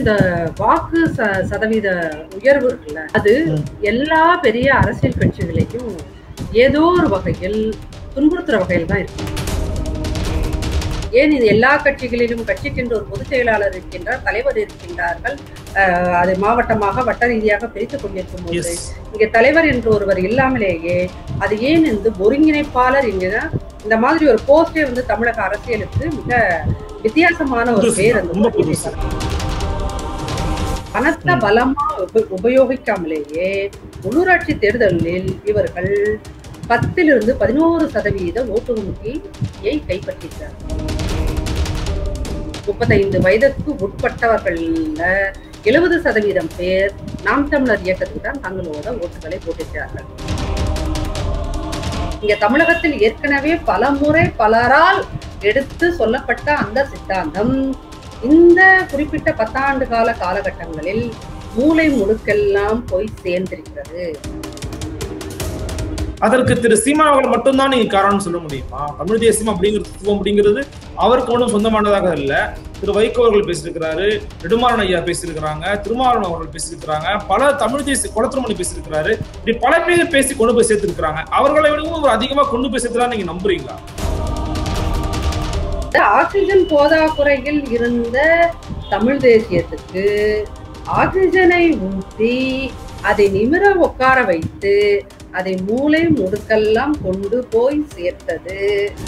இந்த வாக்கு ச- சதவீத உயர்வு இருக்குல்ல அது ம். எல்லா பெரிய அரசியல் கட்சிகளையும் ஏதோ ஒரு வகையில் துன்புறுத்துற வகையில் தான் இருக்கு ஏன் இது எல்லா கட்சிகளிலும் கட்சிக்கென்று ஒரு பொதுச் செயலாளர் இருக்கின்றார் தலைவர் இருக்கின்றார்கள் அஹ், அதை மாவட்டமாக வட்ட ரீதியாக பிரித்துக் கொண்டிருக்கும் போது எஸ் இங்க தலைவர் என்று ஒருவர் இல்லாமலேயே அது ஏன் இந்த ஒருங்கிணைப்பாளர் இங்க இந்த மாதிரி ஒரு போஸ்டே வந்து தமிழக அரசியலுக்கு மிக வித்தியாசமான ஒரு புதுசு பேர் தான், அந்த ரொம்ப புதுசு பணத்தை ம். பலமா உப- உபயோகிக்காமலேயே உள்ளூராட்சி தேர்தலில் இவர்கள் பத்திலிருந்து பதினோரு சதவீத ஓட்டுரிமையை கைப்பற்றிட்டார் முப்பத்தைந்து வயதுக்கு உட்பட்டவர்கள்ல எழுபது சதவீதம் பேர் நாம் தமிழர் இயக்கத்துக்கு தான் தங்களோட ஓட்டுகளை போட்டிருக்கிறார்கள் இங்க தமிழகத்தில் ஏற்கனவே பல முறை பலரால் எடுத்து சொல்லப்பட்ட அந்த சித்தாந்தம் இந்த குறிப்பிட்ட பத்தாண்டு கால காலகட்டங்களில் மூளை முடுக்கெல்லாம் போய் சேர்ந்திருக்கிறது அதற்கு திரு சீமா அவர்கள் மட்டும்தான் நீங்க காரணம் சொல்ல முடியுமா தமிழ் தேசியம் அப்படிங்கிறது தத்துவம் அப்படிங்கிறது அவருக்கு ஒன்றும் சொந்தமானதாக இல்ல திரு வைகோ அவர்கள் பேசியிருக்கிறாரு நெடுமாறன் ஐயா பேசியிருக்கிறாங்க திருமாவளவன் அவர்கள் பேசியிருக்கிறாங்க பல தமிழ் தேசிய குளத்திரமணி பேசியிருக்கிறாரு இப்படி பல பேர் பேசி கொண்டு போய் சேர்த்திருக்கிறாங்க அவர்களை விடவும் ஒரு அதிகமா கொண்டு போய் சேர்த்துலாம் நீங்க நம்புறீங்களா இந்த ஆக்சிஜன் போதாக்குறையில் இருந்த தமிழ் தேசியத்துக்கு ஆக்சிஜனை ஊற்றி அதை நிமிர உட்கார வைத்து அதை மூளை முடுக்கெல்லாம் கொண்டு போய் சேர்த்தது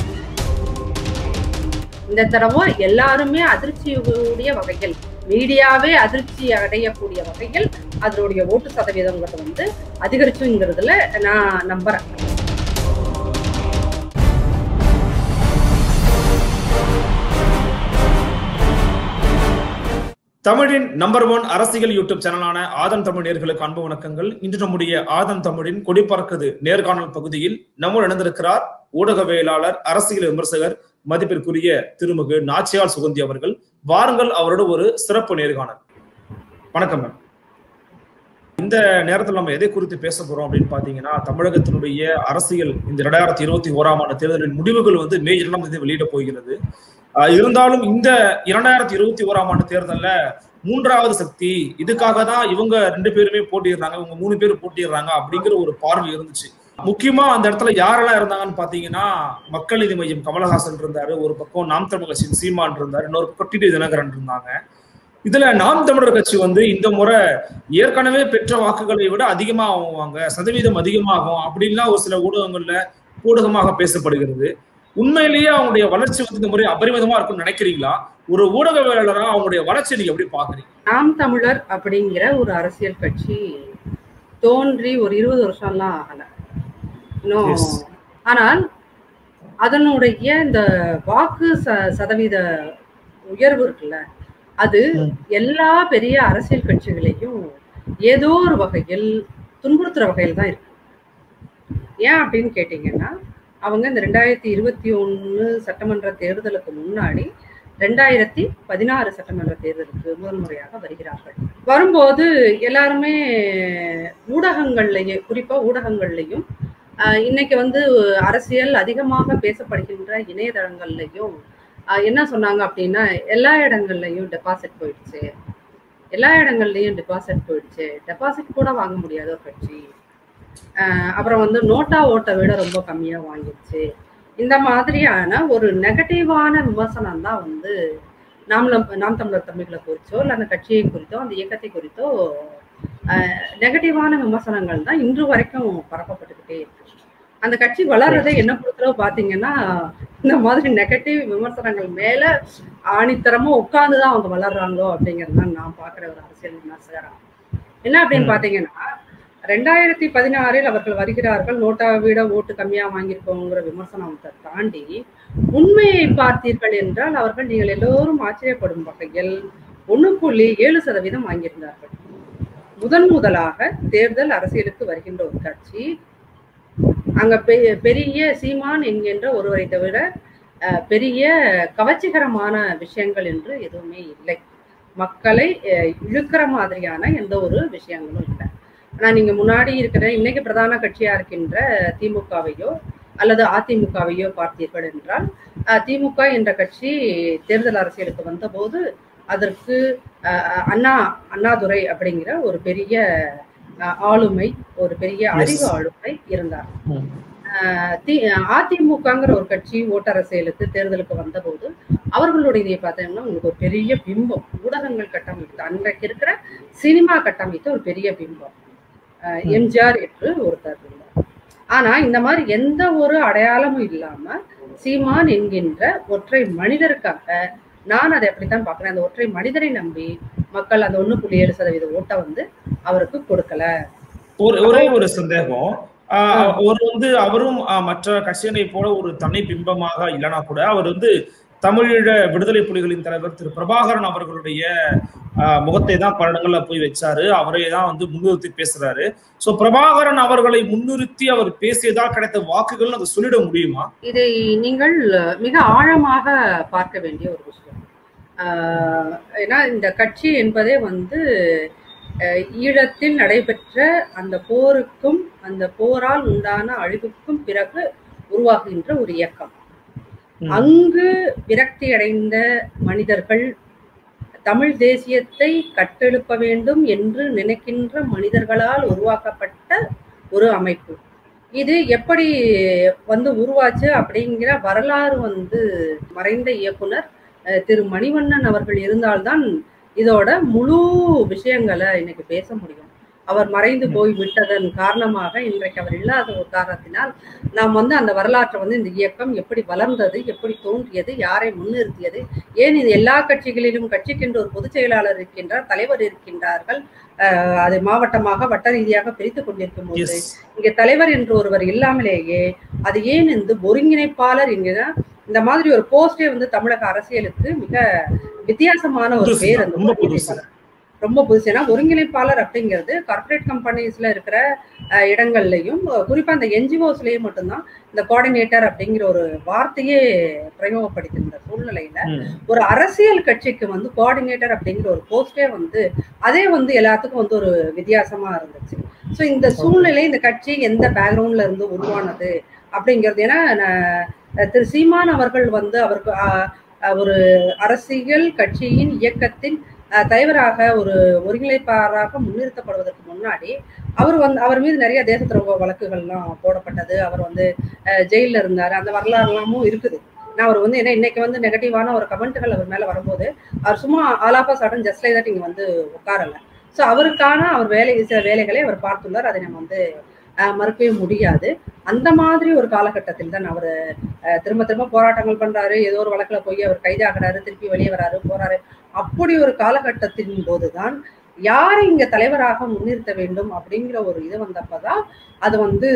இந்த தடவை எல்லாருமே அதிர்ச்சியுடைய வகையில் மீடியாவே அதிர்ச்சி அடையக்கூடிய வகையில் அதனுடைய ஓட்டு சதவீதங்கிறது வந்து அதிகரிச்சுங்கிறதுல நான் நம்புறேன் தமிழின் நம்பர் ஒன் அரசியல் யூடியூப் சேனலான ஆதன் தமிழ் நேர்களுக்கு அன்பு வணக்கங்கள் இன்று நம்முடைய ஆதன் தமிழின் கொடி பறக்குது நேர்காணல் பகுதியில் நம்மோடு இணைந்திருக்கிறார் ஊடகவியலாளர் அரசியல் விமர்சகர் மதிப்பிற்குரிய திருமிகு நாச்சியார் சுகந்தி அவர்கள் வாருங்கள் அவரோட ஒரு சிறப்பு நேர்காணல் வணக்கம் மேம் இந்த நேரத்தில் நம்ம எதை குறித்து பேச போறோம் அப்படின்னு பாத்தீங்கன்னா தமிழகத்தினுடைய அரசியல் இந்த இரண்டாயிரத்தி இருபத்தி ஓராம் ஆண்டு தேர்தலின் முடிவுகள் வந்து மே இரண்டாம் தேதி வெளியிட போகிறது ஆஹ் இருந்தாலும் இந்த இரண்டாயிரத்தி இருபத்தி ஓராம் ஆண்டு தேர்தல்ல மூன்றாவது சக்தி இதுக்காக தான் இவங்க ரெண்டு பேருமே போட்டிடுறாங்க இவங்க மூணு பேர் போட்டிடுறாங்க அப்படிங்கிற ஒரு பார்வை இருந்துச்சு முக்கியமா அந்த இடத்துல யாரெல்லாம் இருந்தாங்கன்னு பாத்தீங்கன்னா மக்கள் நீதி மையம் கமலஹாசன் இருந்தாரு ஒரு பக்கம் நாம் தமிழ் கட்சியின் சீமான் இருந்தாரு இன்னொரு பக்கம் டிடி தினகரன் இருந்தாங்க இதுல நாம் தமிழர் கட்சி வந்து இந்த முறை ஏற்கனவே பெற்ற வாக்குகளை விட அதிகமா வாங்குவாங்க சதவீதம் அதிகமாகும் அப்படின்லாம் ஒரு சில ஊடகங்கள்ல ஊடகமாக பேசப்படுகிறது உண்மையிலேயே அவங்களுடைய வளர்ச்சி வந்து இந்த முறை அபரிமிதமா இருக்கும்னு நினைக்கிறீங்களா ஒரு ஊடகவியலாளரா அவங்களுடைய வளர்ச்சி நீங்க எப்படி பாக்குறீங்க நாம் தமிழர் அப்படிங்கிற ஒரு அரசியல் கட்சி தோன்றி ஒரு இருபது வருஷம்லாம் ஆகல இன்னும் Yes. ஆனால் அதனுடைய இந்த வாக்கு ச சதவீத உயர்வு இருக்குல்ல அது ம். எல்லா பெரிய அரசியல் கட்சிகளையும் ஏதோ ஒரு வகையில் துன்புறுத்துற வகையில் தான் இருக்கு ஏன் அப்படின்னு கேட்டீங்கன்னா அவங்க இந்த ரெண்டாயிரத்தி இருபத்தி ஒன்று சட்டமன்ற தேர்தலுக்கு முன்னாடி ரெண்டாயிரத்தி பதினாறு சட்டமன்ற தேர்தலுக்கு முதல் முறையாக வருகிறார்கள் வரும்போது எல்லாருமே ஊடகங்கள்லயே குறிப்பா ஊடகங்கள்லையும் ஆஹ் இன்னைக்கு வந்து அரசியல் அதிகமாக பேசப்படுகின்ற இணையதளங்கள்லையும் ஆஹ் என்ன சொன்னாங்க அப்படின்னா எல்லா இடங்கள்லையும் டெபாசிட் போயிடுச்சு எல்லா இடங்கள்லையும் டெபாசிட் போயிடுச்சு டெபாசிட் கூட வாங்க முடியாத ஒரு கட்சி ஆஹ் அப்புறம் வந்து நோட்டா ஓட்டை விட ரொம்ப கம்மியா வாங்கிடுச்சு இந்த மாதிரியான ஒரு நெகட்டிவான விமர்சனம் தான் வந்து நாம் நாம் தமிழர் தமிழை குறிச்சோ இல்லை அந்த கட்சியை குறித்தோ அந்த இயக்கத்தை குறித்தோ நெகட்டிவான விமர்சனங்கள் தான் இன்று வரைக்கும் பரப்பப்பட்டுக்கிட்டே இருக்கு அந்த கட்சி வளர்றதை என்ன பொறுத்தளவு பாத்தீங்கன்னா இந்த மாதிரி நெகட்டிவ் விமர்சனங்கள் மேல ஆணித்தரமா உட்கார்ந்துதான் அவங்க வளர்றாங்களோ அப்படிங்கிறது தான் நான் பாக்குற ஒரு அரசியல் விமர்சகரா என்ன அப்படின்னு ம். பாத்தீங்கன்னா ரெண்டாயிரத்தி பதினாறில் அவர்கள் வருகிறார்கள் நோட்டா விட ஓட்டு கம்மியா வாங்கியிருக்கோங்கிற விமர்சனத்தை தாண்டி உண்மையை பார்த்தீர்கள் என்றால் அவர்கள் நீங்கள் எல்லோரும் ஆச்சரியப்படும் வகையில் ஒண்ணு புள்ளி ஏழு சதவீதம் வாங்கியிருந்தார்கள் முதன் முதலாக தேர்தல் அரசியலுக்கு வருகின்ற ஒரு கட்சி அங்க பெ- பெரிய சீமான் என்கின்ற ஒருவரை தவிர அஹ், பெரிய கவர்ச்சிகரமான விஷயங்கள் என்று எதுவுமே இல்லை மக்களை அஹ், இழுக்கிற மாதிரியான எந்த ஒரு விஷயங்களும் இல்லை ஆனா நீங்க முன்னாடி இருக்கிற இன்னைக்கு பிரதான கட்சியா இருக்கின்ற திமுகவையோ அல்லது அதிமுகவையோ பார்த்தீர்கள் என்றால் அஹ், திமுக என்ற கட்சி தேர்தல் அரசியலுக்கு வந்தபோது அதற்கு அஹ், அண்ணா அண்ணாதுரை அப்படிங்கிற ஒரு பெரிய அஹ், ஆளுமை ஒரு பெரிய அறிவு ஆளுமை இருந்தார் ம். அஹ், தி- அதிமுகங்கிற ஒரு கட்சி ஓட்டரசியலுக்கு தேர்தலுக்கு வந்தபோது அவர்களுடைய இதை பார்த்தீங்கன்னா உங்களுக்கு ஒரு பெரிய பிம்பம் ஊடகங்கள் கட்டமைத்து அன்றைக்கு இருக்கிற சினிமா கட்டமைத்த ஒரு பெரிய பிம்பம் அஹ், ம். எம்ஜிஆர் என்று ஒருத்தர் இருந்தார் ஆனா இந்த மாதிரி எந்த ஒரு அடையாளமும் இல்லாம சீமான் என்கின்ற ஒற்றை மனிதருக்காக நான் அதை அப்படித்தான் பார்க்கிறேன் அந்த ஒற்றை மனிதரை நம்பி மக்கள் அந்த ஒண்ணு புள்ளி ஏழு சதவீத ஓட்டை வந்து அவருக்கு கொடுக்கல ஒரு ஒரே ஒரு சந்தேகம் ஆஹ் ஒரு வந்து அவரும் ஆஹ் மற்ற கட்சியினை போல ஒரு தனி பிம்பமாக இல்லைனா கூட அவர் வந்து தமிழீழ விடுதலை புலிகளின் தலைவர் திரு பிரபாகரன் அவர்களுடைய ஆஹ் முகத்தை தான் பல இடங்கள்ல போய் வச்சாரு அவரை தான் வந்து முன்னிறுத்தி பேசுறாரு சோ பிரபாகரன் அவர்களை முன்னிறுத்தி அவர் பேசியதால் கிடைத்த வாக்குகள் அதை சொல்லிட முடியுமா இதை நீங்கள் மிக ஆழமாக பார்க்க வேண்டிய ஒரு விஷயம் ஆஹ் ஏன்னா இந்த கட்சி என்பதே வந்து அஹ், ஈழத்தில் நடைபெற்ற அந்த போருக்கும் அந்த போரால் உண்டான அழிவுக்கும் பிறகு உருவாகுகின்ற ஒரு இயக்கம் ம். அங்கு விரக்தி அடைந்த மனிதர்கள் தமிழ் தேசியத்தை கட்டெழுப்ப வேண்டும் என்று நினைக்கின்ற மனிதர்களால் உருவாக்கப்பட்ட ஒரு அமைப்பு இது எப்படி வந்து உருவாச்சு அப்படிங்கிற வரலாறு வந்து மறைந்த இயக்குனர் அஹ், திரு மணிவண்ணன் அவர்கள் இருந்தால்தான் இதோட முழு விஷயங்களை இன்னைக்கு பேச முடியும் அவர் மறைந்து ம். போய் விட்டதன் காரணமாக இன்றைக்கு அவர் இல்லாத ஒரு காரணத்தினால் நாம் வந்து அந்த வரலாற்றை வந்து இந்த இயக்கம் எப்படி வளர்ந்தது எப்படி தோன்றியது யாரை முன்னிறுத்தியது ஏன் இது எல்லா கட்சிகளிலும் கட்சிக்கென்று ஒரு பொதுச் செயலாளர் இருக்கின்றார் தலைவர் இருக்கின்றார்கள் அஹ், அது மாவட்டமாக வட்ட ரீதியாக பிரித்துக் கொண்டிருக்கும் போது எஸ் இங்க தலைவர் என்று ஒருவர் இல்லாமலேயே அது ஏன் இந்த ஒருங்கிணைப்பாளர் என்கிற இந்த மாதிரி ஒரு போஸ்டே வந்து தமிழக அரசியலுக்கு மிக வித்தியாசமான ஒரு புதுசு பேர் தான், அந்த ரொம்ப புதுசு. ஒருங்கிணைப்பாளர் ரொம்ப புதுசு ஏன்னா ஒருங்கிணைப்பாளர் அப்படிங்கிறது கார்ப்பரேட் கம்பெனிஸ்ல இருக்கிற அஹ், இடங்கள்லயும் அஹ், குறிப்பா அந்த என்ஜிஓஸ்லயும் மட்டும்தான் இந்த கோஆர்டினேட்டர் அப்படிங்கிற ஒரு வார்த்தையே பிரயோகப்படுத்திருந்த சூழ்நிலையில ம். ஒரு அரசியல் கட்சிக்கு வந்து கோஆர்டினேட்டர் அப்படிங்கிற ஒரு போஸ்டே வந்து அதே வந்து எல்லாத்துக்கும் வந்து ஒரு வித்தியாசமா இருந்துச்சு ஸோ இந்த சூழ்நிலை இந்த கட்சி எந்த பேக்ரவுண்ட்ல இருந்து உருவானது அப்படிங்கிறது ஏன்னா நான் திரு சீமான் அவர்கள் வந்து அவருக்கு ஆஹ், ஆஹ், ஒரு அரசியல் கட்சியின் இயக்கத்தின் ஆஹ், தலைவராக ஒரு ஒருங்கிணைப்பாளராக முன்னிறுத்தப்படுவதற்கு முன்னாடி அவர் வந்து அவர் மீது நிறைய தேச துரோக வழக்குகள்லாம் போடப்பட்டது அவர் வந்து ஆஹ், ஜெயில்ல இருந்தாரு அந்த வரலாறுலாமும் இருக்குது நான் அவர் வந்து ஏன்னா இன்னைக்கு வந்து நெகட்டிவான ஒரு கமெண்ட்டுகள் அவர் மேல வரும்போது அவர் சும்மா ஆலாப்பா சடன் ஜஸ்ட் லைக் தட் இங்க வந்து உட்காரல ஸோ அவருக்கான அவர் வேலை சில வேலைகளை அவர் பார்த்துள்ளார் அதை நம்ம வந்து அஹ், மறுக்கவே முடியாது அந்த மாதிரி ஒரு காலகட்டத்தில் தான் அவர் திரும்ப திரும்ப போராட்டங்கள் பண்றாரு ஏதோ ஒரு வழக்குல போய் அவர் கைதாகிறாரு திருப்பி வெளியே வராரு போறாரு அப்படி ஒரு காலகட்டத்தின் போதுதான் யாரை இங்க தலைவராக முன்னிறுத்த வேண்டும் அப்படிங்கிற ஒரு இது வந்தப்பதான் அது வந்து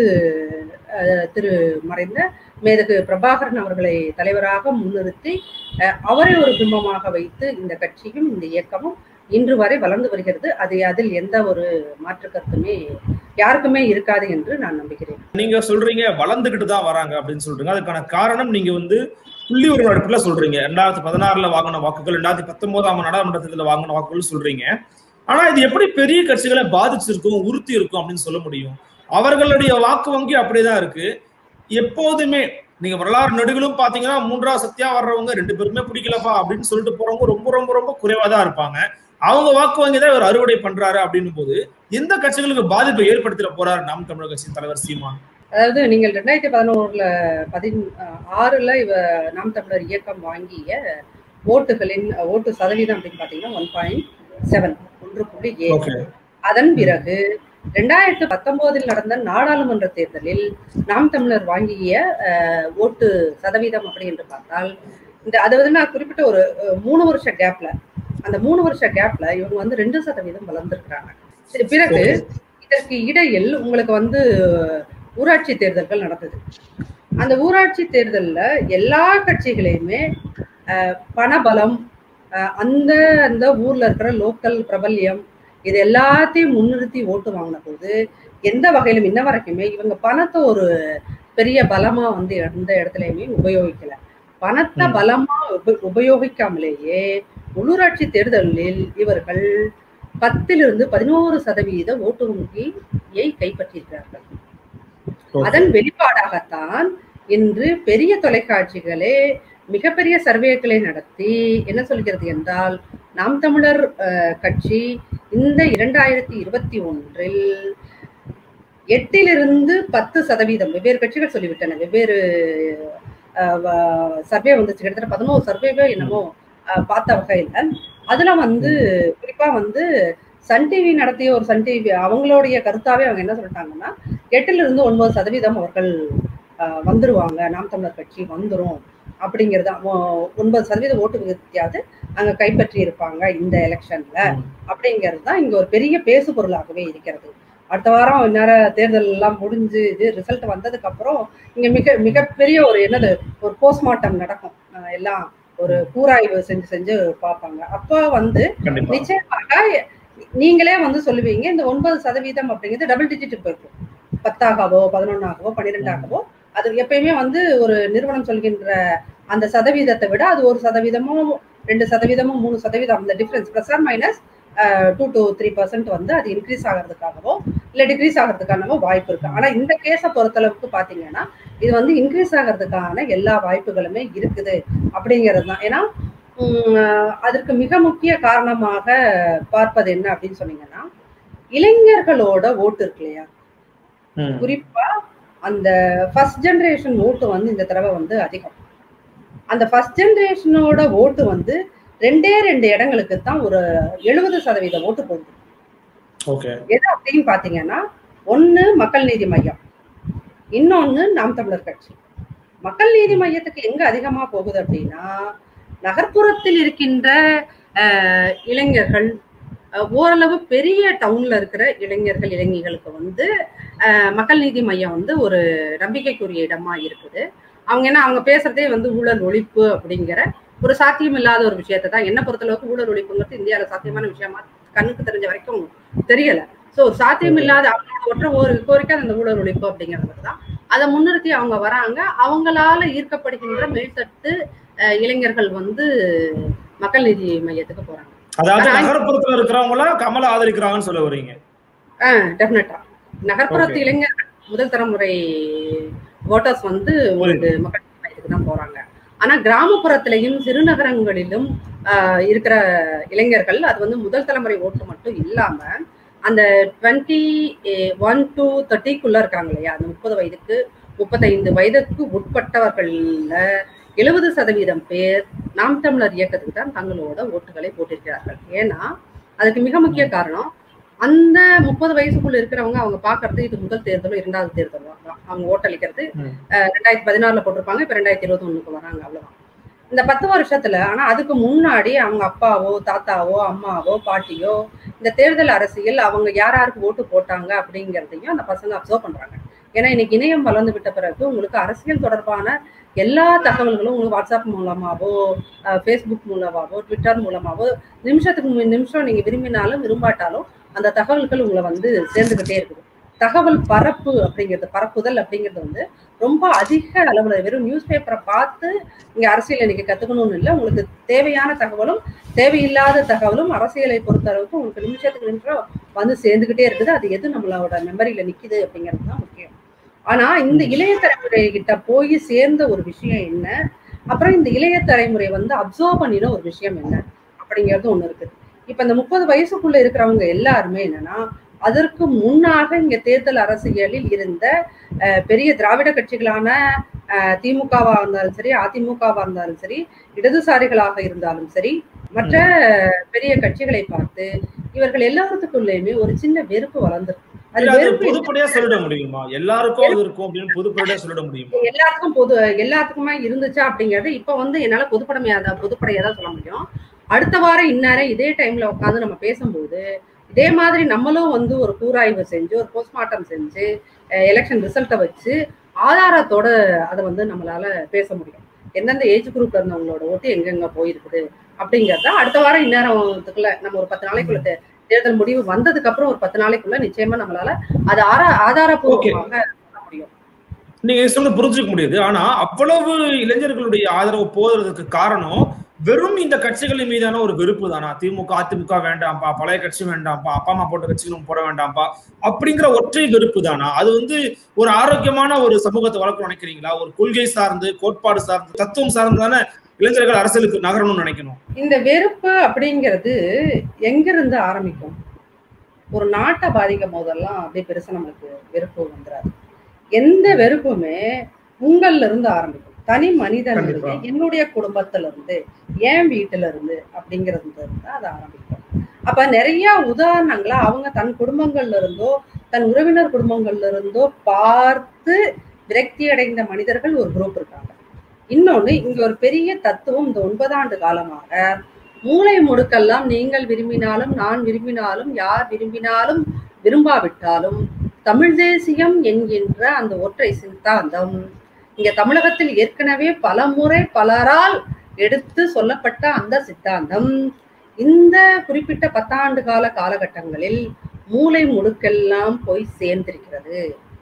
அஹ், திரு மறைந்த மேதகு பிரபாகரன் அவர்களை தலைவராக முன்னிறுத்தி அஹ், அவரை ஒரு பிம்பமாக வைத்து இந்த கட்சியும் இந்த இயக்கமும் இன்று வரை வளர்ந்து வருகிறது அது அதில் எந்த ஒரு மாற்று கருத்துமே யாருக்குமே இருக்காது என்று நான் நம்புகிறேன் நீங்க சொல்றீங்க வளர்ந்துகிட்டு தான் வராங்க அப்படின்னு சொல்றீங்க அதுக்கான காரணம் நீங்க வந்து புள்ளி ஒரு அடிப்புல சொல்றீங்க ரெண்டாயிரத்தி பதினாறுல வாங்கின வாக்குகள் ரெண்டாயிரத்தி பத்தொன்பதாம் நாடாளுமன்ற தேர்தலில் வாங்கின வாக்குகள் சொல்றீங்க ஆனா இது எப்படி பெரிய கட்சிகளை பாதிச்சிருக்கும் உறுத்தி இருக்கும் அப்படின்னு சொல்ல முடியும் அவர்களுடைய வாக்கு வங்கி அப்படியேதான் இருக்கு எப்போதுமே நீங்க வரலாறு நெடுகளும் பாத்தீங்கன்னா மூன்றாவது சத்தியா வர்றவங்க ரெண்டு பேருமே பிடிக்கலப்பா அப்படின்னு சொல்லிட்டு போறவங்க ரொம்ப ரொம்ப ரொம்ப குறைவா தான் இருப்பாங்க அவங்க வாக்கு வங்கி தான் இவர் அறுவடை பண்றாரு அப்படின்னும் போது எந்த கட்சிகளுக்கு பாதிப்பை ஏற்படுத்திட போறாரு நாம் தமிழர் கட்சியின் தலைவர் சீமான் அதாவது நீங்கள் ரெண்டாயிரத்தி பதினோருல பதின் ஆறுல இவ நாம் தமிழர் இயக்கம் வாங்கிய ஓட்டுகளின் ஓட்டு சதவீதம் அப்படின்னு பாத்தீங்கன்னா ஒன் பாயிண்ட் செவன் ஒன்று புள்ளி ஏழு ஓகே அதன் பிறகு ரெண்டாயிரத்து பத்தொன்பதில் நடந்த நாடாளுமன்ற தேர்தலில் நாம் தமிழர் வாங்கிய அஹ், ஓட்டு சதவீதம் அப்படி என்று பார்த்தால் இந்த அது வந்து நான் குறிப்பிட்ட ஒரு அஹ், மூணு வருஷ கேப்ல அந்த மூணு வருஷ கேப்ல இவங்க வந்து ரெண்டு சதவீதம் வளர்ந்துருக்காங்க சரி, பிறகு இதற்கு இடையில் உங்களுக்கு வந்து ஊராட்சி தேர்தல்கள் நடந்தது அந்த ஊராட்சி தேர்தல்ல எல்லா கட்சிகளையுமே அஹ், பணபலம் அஹ், அந்த அந்த ஊர்ல இருக்கிற லோக்கல் பிரபல்யம் இது எல்லாத்தையும் முன்னிறுத்தி ஓட்டு வாங்கின போது எந்த வகையிலும் இன்ன வரைக்குமே இவங்க பணத்தை ஒரு பெரிய பலமா வந்து எந்த இடத்துலயுமே உபயோகிக்கல பணத்தை ம். பலமா உப- உபயோகிக்காமலேயே உள்ளூராட்சி தேர்தலில் இவர்கள் பத்திலிருந்து பதினோரு சதவீத ஓட்டு வங்கியை கைப்பற்றியிருக்கிறார்கள் அதன் வெளிப்பாடாகத்தான் இன்று பெரிய தொலைக்காட்சிகளே மிகப்பெரிய சர்வேக்களை நடத்தி என்ன சொல்கிறது என்றால் நாம் தமிழர் கட்சி இந்த இரண்டாயிரத்தி இருபத்தி ஒன்றில் எட்டிலிருந்து பத்து சதவீதம் வெவ்வேறு கட்சிகள் சொல்லிவிட்டன வெவ்வேறு சர்வே வந்துச்சு கிட்டத்தட்ட பதினோரு சர்வேவே என்னமோ பார்த்த வகையில அதுல வந்து குறிப்பா வந்து சன் டிவி நடத்திய ஒரு சன் டிவி அவங்களுடைய கருத்தாவே அவங்க என்ன சொல்லிட்டாங்கன்னா எட்டுல இருந்து ஒன்பது சதவீதம் அவர்கள் வந்துருவாங்க நாம் தமிழர் கட்சி வந்துரும் அப்படிங்கிறது ஒன்பது சதவீத ஓட்டு விகிதத்தையாவது அங்க கைப்பற்றி இருப்பாங்க இந்த எலெக்ஷன்ல அப்படிங்கிறது தான் இங்க ஒரு பெரிய பேசு பொருளாகவே இருக்கிறது அடுத்த வாரம் நேரம் தேர்தல் எல்லாம் முடிஞ்சு இது ரிசல்ட் வந்ததுக்கு அப்புறம் இங்க மிக மிகப்பெரிய ஒரு என்னது ஒரு போஸ்ட்மார்ட்டம் நடக்கும் எல்லாம் ஒரு கூராய்வு செஞ்சு செஞ்சு பார்ப்பாங்க அப்போ வந்து நிச்சயமாக நீங்களே வந்து சொல்லுவீங்க இந்த ஒன்பது சதவீதம் அப்படிங்கிறது டபுள் டிஜிட் போயிருக்கும் பத்தாகவோ பதினொன்னாகவோ பன்னிரெண்டாகவோ அது எப்பயுமே வந்து ஒரு நிறுவனம் சொல்கின்ற அந்த சதவீதத்தை விட அது ஒரு சதவீதமோ ரெண்டு சதவீதமோ மூணு சதவீதம் அந்த difference plus or minus two to three percent வந்து அது இன்க்ரீஸ் ஆகிறதுக்காகவோ இல்லை டிக்ரீஸ் ஆகிறதுக்கானவோ வாய்ப்பு இருக்கு ஆனா இந்த கேஸை பொறுத்தளவுக்கு பாத்தீங்கன்னா இது வந்து இன்க்ரீஸ் ஆகிறதுக்கான எல்லா வாய்ப்புகளுமே இருக்குது அப்படிங்கிறது தான் ஏன்னா அதற்கு மிக முக்கிய காரணமாக பார்ப்பது என்ன அப்படின்னு சொன்னீங்கன்னா இளைஞர்களோட ஓட்டு இருக்கு இல்லையா குறிப்பா அந்த ஃபர்ஸ்ட் ஜெனரேஷன் ஓட்டு வந்து இந்த தடவை வந்து அதிகம் அந்த ஃபர்ஸ்ட் ஜெனரேஷனோட ஓட்டு வந்து ரெண்டே ரெண்டு இடங்களுக்கு தான் ஒரு எழுபது சதவீத ஓட்டு போகுது எது அப்படின்னு பாத்தீங்கன்னா ஒண்ணு மக்கள் நீதி மையம் இன்னொன்னு நாம் தமிழர் கட்சி மக்கள் நீதி மையத்துக்கு எங்க அதிகமா போகுது அப்படின்னா நகர்ப்புறத்தில் இருக்கின்ற இளைஞர்கள் ஓரளவு பெரிய டவுன்ல இருக்கிற இளைஞர்கள் இளைஞர்களுக்கு வந்து மக்கள் நீதி மையம் வந்து ஒரு நம்பிக்கைக்குரிய இடமா இருக்குது அவங்க என்ன அவங்க பேசுறதே வந்து ஊழல் ஒழிப்பு அப்படிங்கிற ஒரு சாத்தியம் இல்லாத ஒரு விஷயத்தை தான் என்ன பொறுத்தளவுக்கு ஊழல் ஒழிப்புங்கிறது இந்தியாவில் சாத்தியமான விஷயமா கண்ணுக்கு தெரிஞ்ச வரைக்கும் தெரியல ஸோ ஒரு சாத்தியம் இல்லாத அவங்களோட ஒற்ற ஒரு கோரிக்கை அந்த ஊழல் ஒழிப்பு அப்படிங்கிறது தான் அதை முன்னிறுத்தி அவங்க வராங்க அவங்களால ஈர்க்கப்படுகின்ற மேல்தட்டு இளைஞர்கள் வந்து மக்கள் நீதி மையத்துக்கு போறாங்க அதாவது நகர்ப்புறத்துல இருக்கிறவங்கள கமல ஆதரிக்கிறாங்கன்னு சொல்ல வரீங்க டெஃபினட்டா நகர்ப்புறத்து இளைஞர்கள் முதல் தலைமுறை ஓட்டர்ஸ் வந்து உங்களுக்கு மக்கள் மையத்துக்கு தான் போறாங்க ஆனா கிராமப்புறத்திலையும் சிறுநகரங்களிலும் இருக்கிற இளைஞர்கள் அது வந்து முதல் தலைமுறை ஓட்டு மட்டும் இல்லாம அந்த டுவெண்ட்டி ஒன் டு தேர்ட்டிக்குள்ள இருக்காங்க இல்லையா அந்த முப்பது வயதுக்கு முப்பத்தைந்து வயதுக்கு உட்பட்டவர்கள்ல எழுபது சதவீதம் பேர் நாம் தமிழர் இயக்கத்துக்கு தான் தங்களோட ஓட்டுகளை போட்டிருக்கிறார்கள் ஏன்னா அதுக்கு மிக முக்கிய காரணம் அந்த முப்பது வயசுக்குள்ள இருக்கிறவங்க அவங்க பாக்குறது இது முதல் தேர்தலோ இரண்டாவது தேர்தலோ அவங்க ஓட்டளிக்கிறது ரெண்டாயிரத்தி பதினாறுல போட்டிருப்பாங்க இப்ப ரெண்டாயிரத்தி இருபத்தி ஒண்ணுக்கு வராங்க அவ்வளவுதான் இந்த பத்து வருஷத்துல ஆனா அதுக்கு முன்னாடி அவங்க அப்பாவோ தாத்தாவோ அம்மாவோ பாட்டியோ இந்த தேர்தல் அரசியல் அவங்க யார் யாருக்கு ஓட்டு போட்டாங்க அப்படிங்கிறதையும் அந்த பசங்க அப்சர்வ் பண்றாங்க ஏன்னா இன்னைக்கு இணையம் வளர்ந்து விட்ட பிறகு உங்களுக்கு அரசியல் தொடர்பான எல்லா தகவல்களும் உங்களுக்கு வாட்ஸ்அப் மூலமாவோ ஃபேஸ்புக் மூலமாவோ ட்விட்டர் மூலமாவோ நிமிஷத்துக்கு நிமிஷம் நீங்க விரும்பினாலும் விரும்பாட்டாலும் அந்த தகவல்கள் உங்களை வந்து சேர்ந்துகிட்டே இருக்குது தகவல் பரப்பு அப்படிங்கிறது பரப்புதல் அப்படிங்கிறது வந்து ரொம்ப அதிக அளவுல வெறும் நியூஸ் பேப்பரை பார்த்து இங்க அரசியல் இன்னைக்கு கத்துக்கணும்னு இல்லை உங்களுக்கு தேவையான தகவலும் தேவையில்லாத தகவலும் அரசியலை பொறுத்த அளவுக்கு உங்களுக்கு நிமிஷத்துக்கு நிமிஷம் வந்து சேர்ந்துகிட்டே இருக்குது அது எது நம்மளோட மெமரியில நிக்குது அப்படிங்கிறது தான் முக்கியம் ஆனா இந்த இளைய தலைமுறை கிட்ட போய் சேர்ந்த ஒரு விஷயம் என்ன அப்புறம் இந்த இளைய தலைமுறை வந்து அப்சர்வ் பண்ணின ஒரு விஷயம் என்ன அப்படிங்கிறது ஒண்ணு இருக்குது இப்ப இந்த முப்பது வயசுக்குள்ள இருக்கிறவங்க எல்லாருமே என்னன்னா அதற்கு முன்னாக இங்க தேர்தல் அரசியலில் இருந்த பெரிய திராவிட கட்சிகளான திமுகவா இருந்தாலும் சரி அதிமுகவா இருந்தாலும் சரி இடதுசாரிகளாக இருந்தாலும் சரி மற்ற பெரிய கட்சிகளை பார்த்து இவர்கள் எல்லாத்துக்குள்ளேயுமே ஒரு சின்ன வெறுப்பு வளர்ந்துருக்கு பொதுப்படையா சொல்லிட முடியுமா எல்லாருக்கும் அது இருக்கும் அப்படின்னு பொதுப்படையா சொல்லிட முடியுமா எல்லாத்துக்கும் பொது எல்லாத்துக்குமே இருந்துச்சா அப்படிங்கறது இப்ப வந்து என்னால பொதுப்படமையா தான் பொதுப்படையா தான் சொல்ல முடியும் அடுத்த வாரம் இந்நேரம் இதே டைம்ல உட்காந்து நம்ம பேசும்போது இதே மாதிரி நம்மளும் வந்து ஒரு கூராய்வு செஞ்சு ஒரு போஸ்ட்மார்ட்டம் செஞ்சு எலெக்ஷன் ரிசல்ட்டை வச்சு ஆதாரத்தோட அதை வந்து நம்மளால பேச முடியும் எந்தெந்த ஏஜ் குரூப்ல இருந்தவங்களோட ஓட்டு எங்கெங்க போயிருக்குது அப்படிங்கறத அடுத்த வாரம் இந்நேரத்துக்குள்ள நம்ம ஒரு பத்து நாளைக்குள்ள தேர்தல் முடிவு வந்ததுக்கு அப்புறம் ஒரு பத்து நாளைக்குள்ள நிச்சயமா நம்மளால அது ஆரா ஆதாரப்பூர்வமாக முடியும் நீங்க சொல்ல புரிஞ்சுக்க முடியுது ஆனா அவ்வளவு இளைஞர்களுடைய ஆதரவு போறதுக்கு காரணம் வெறும் இந்த கட்சிகளின் மீதான ஒரு வெறுப்பு தானா திமுக அதிமுக வேண்டாம்ப்பா பழைய கட்சி வேண்டாம்ப்பா அப்பா அம்மா போட்ட கட்சிகளும் போட வேண்டாம்ப்பா அப்படிங்கிற ஒற்றை வெறுப்பு தானா அது வந்து ஒரு ஆரோக்கியமான ஒரு சமூகத்தை வளர்க்க நினைக்கிறீங்களா ஒரு கொள்கை சார்ந்து கோட்பாடு சார்ந்து தத்துவம் சார்ந்து தானே இளைஞர்கள் அரசியலுக்கு நகரணும்னு நினைக்கணும் இந்த வெறுப்பு அப்படிங்கிறது எங்கிருந்து ஆரம்பிக்கும் ஒரு நாட்டை பாதிக்கும் போதெல்லாம் அப்படியே பெருசா நம்மளுக்கு வெறுப்பு வந்துடாது எந்த வெறுப்புமே உங்கள்ல இருந்து ஆரம்பிக்கும் தனி மனிதன் கண்டிப்பா. இருந்து என்னுடைய குடும்பத்துல இருந்து என் வீட்டுல இருந்து அப்படிங்கிறது இருந்து அது ஆரம்பிக்கும் அப்ப நிறைய உதாரணங்களை அவங்க தன் குடும்பங்கள்ல இருந்தோ தன் உறவினர் குடும்பங்கள்ல இருந்தோ பார்த்து விரக்தி அடைந்த மனிதர்கள் ஒரு குரூப் இருக்காங்க இன்னொன்னு இங்க ஒரு பெரிய தத்துவம் இந்த ஒன்பதாண்டு காலமாக மூளை முடுக்கெல்லாம் நீங்கள் விரும்பினாலும் நான் விரும்பினாலும் யார் விரும்பினாலும் விரும்பாவிட்டாலும் தமிழ் தேசியம் என்கின்ற அந்த ஒற்றை சித்தாந்தம் இங்க தமிழகத்தில் ஏற்கனவே பல முறை பலரால் எடுத்து சொல்லப்பட்ட அந்த சித்தாந்தம் இந்த குறிப்பிட்ட பத்தாண்டு கால காலகட்டங்களில் மூளை முடுக்கெல்லாம் போய் சேர்ந்திருக்கிறது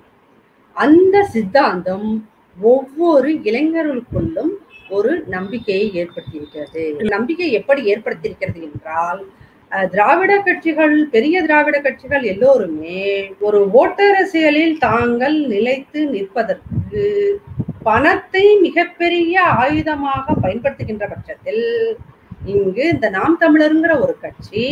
அந்த சித்தாந்தம் ஒவ்வொரு இளைஞர்களுக்குள்ளும் ஒரு நம்பிக்கையை ஏற்படுத்தியிருக்கிறது நம்பிக்கை எப்படி ஏற்படுத்தியிருக்கிறது என்றால் அஹ், திராவிட கட்சிகள் பெரிய திராவிட கட்சிகள் எல்லோருமே ஒரு ஓட்டரசியலில் தாங்கள் நிலைத்து நிற்பதற்கு பணத்தை மிகப்பெரிய ஆயுதமாக பயன்படுத்துகின்ற பட்சத்தில் இங்கு இந்த நாம் தமிழருங்கிற ஒரு கட்சி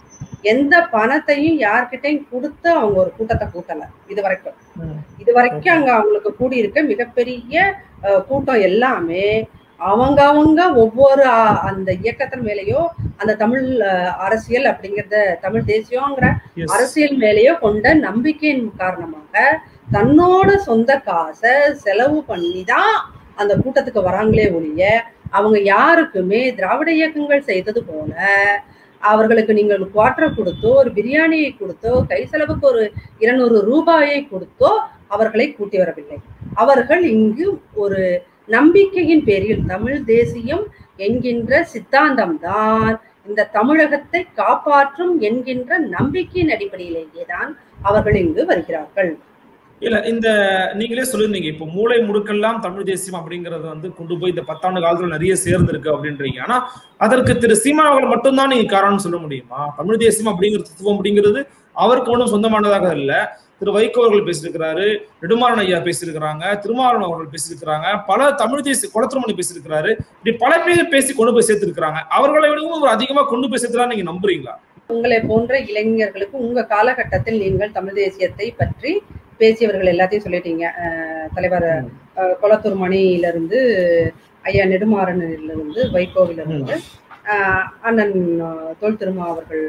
எந்த பணத்தையும் யார்கிட்டையும் கொடுத்து அவங்க ஒரு கூட்டத்தை கூட்டல இது வரைக்கும் இது வரைக்கும் அங்க அவங்களுக்கு கூடியிருக்க மிகப்பெரிய அஹ், கூட்டம் எல்லாமே அவங்க அவங்க ஒவ்வொரு அஹ், அந்த இயக்கத்தின் மேலேயோ அந்த தமிழ் அஹ், அரசியல் அப்படிங்கறத தமிழ் தேசியங்கிற Yes. அரசியல் மேலேயோ கொண்ட நம்பிக்கையின் காரணமாக தன்னோட சொந்த காசை செலவு பண்ணி தான் அந்த கூட்டத்துக்கு வராங்களே ஒழிய அவங்க யாருக்குமே திராவிட இயக்கங்கள் செய்தது போல அவர்களுக்கு நீங்கள் குவார்டர் கொடுத்தோ ஒரு பிரியாணியை கொடுத்தோ கை செலவுக்கு ஒரு இருநூறு ரூபாயை கொடுத்தோ அவர்களை கூட்டி வரவில்லை அவர்கள் இங்கு ஒரு நம்பிக்கையின் பேரில் தமிழ் தேசியம் என்கின்ற சித்தாந்தம் தான் இந்த தமிழகத்தை காப்பாற்றும் என்கின்ற நம்பிக்கையின் அடிப்படையிலேயே தான் அவர்கள் இங்கு வருகிறார்கள் இல்ல இந்த நீங்களே சொல்லிருந்தீங்க இப்போ மூளை முடுக்கெல்லாம் தமிழ் தேசியம் அப்படிங்கறது வந்து கொண்டு போய் இந்த பத்தாண்டு காலத்துல நிறைய சேர்ந்திருக்கு அப்படின்றீங்க ஆனா அதற்கு திரு சீமா அவர்கள் மட்டும்தான் நீங்க காரணம் சொல்ல முடியுமா தமிழ் தேசியம் அப்படிங்கிற தத்துவம் அப்படிங்கிறது அவருக்கு ஒன்றும் சொந்தமானதாக இல்ல திரு வைகோ அவர்கள் பேசியிருக்கிறாரு நெடுமாறன் ஐயா பேசியிருக்கிறாங்க திருமாவளவன் அவர்கள் பேசியிருக்கிறாங்க பல தமிழ் தேசிய குளத்திரமணி பேசியிருக்கிறாரு இப்படி பல பேர் பேசி கொண்டு போய் சேர்த்திருக்கிறாங்க அவர்களை விடவும் ஒரு அதிகமா கொண்டு போய் சேர்த்துலாம் நீங்க நம்புறீங்களா உங்களை போன்ற இளைஞர்களுக்கு உங்க காலகட்டத்தில் நீங்கள் தமிழ் தேசியத்தை பற்றி பேசியவர்கள் எல்லாத்தையும் சொல்லிட்டீங்க அஹ் தலைவர் அஹ், கொளத்தூர் மணியிலிருந்து ஐயா நெடுமாறனிலிருந்து வைகோவிலிருந்து அஹ், அண்ணன் அஹ், தொல் திருமா அவர்கள்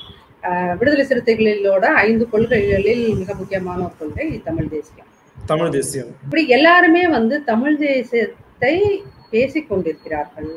அஹ், விடுதலை சிறுத்தைகளோட ஐந்து கொள்கைகளில் மிக முக்கியமான ஒரு கொள்கை தமிழ் தேசியம் தமிழ் தேசியம் இப்படி எல்லாருமே வந்து தமிழ் தேசியத்தை பேசிக் கொண்டிருக்கிறார்கள்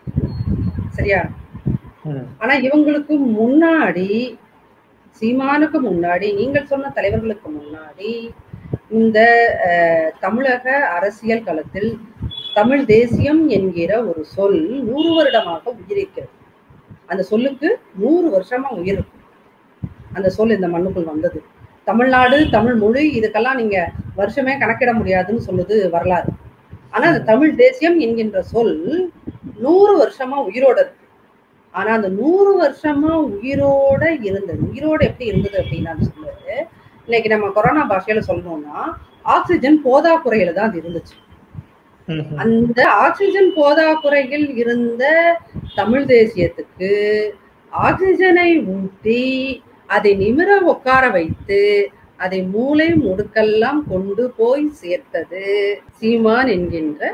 சரியா ம். ஆனா இவங்களுக்கு முன்னாடி சீமானுக்கு முன்னாடி நீங்கள் சொன்ன தலைவர்களுக்கு முன்னாடி இந்த அஹ், தமிழக அரசியல் களத்தில் தமிழ் தேசியம் என்கிற ஒரு சொல் நூறு வருடமாக உயிரிக்கிறது அந்த சொல்லுக்கு நூறு வருஷமா உயிர் இருக்கு அந்த சொல் இந்த மண்ணுக்குள் வந்தது தமிழ்நாடு தமிழ் மொழி இதுக்கெல்லாம் நீங்க வருஷமே கணக்கிட முடியாதுன்னு சொல்லுது வரலாறு ஆனா அந்த தமிழ் தேசியம் என்கின்ற சொல் நூறு வருஷமா உயிரோட இருக்கு ஆனா அந்த நூறு வருஷமா உயிரோட இருந்தது உயிரோட எப்படி இருந்தது அப்படின்னா சொல்லுது இன்னைக்கு நம்ம கொரோனா பாஷையில சொல்லணும்னா ஆக்சிஜன் போதாக்குறையில தான் அது இருந்துச்சு ம், ம். அந்த ஆக்சிஜன் போதாக்குறையில் இருந்த தமிழ் தேசியத்துக்கு ஆக்சிஜனை ஊட்டி அதை நிமிர உட்கார வைத்து அதை மூளை முடுக்கெல்லாம் கொண்டு போய் சேர்த்தது சீமான் என்கின்ற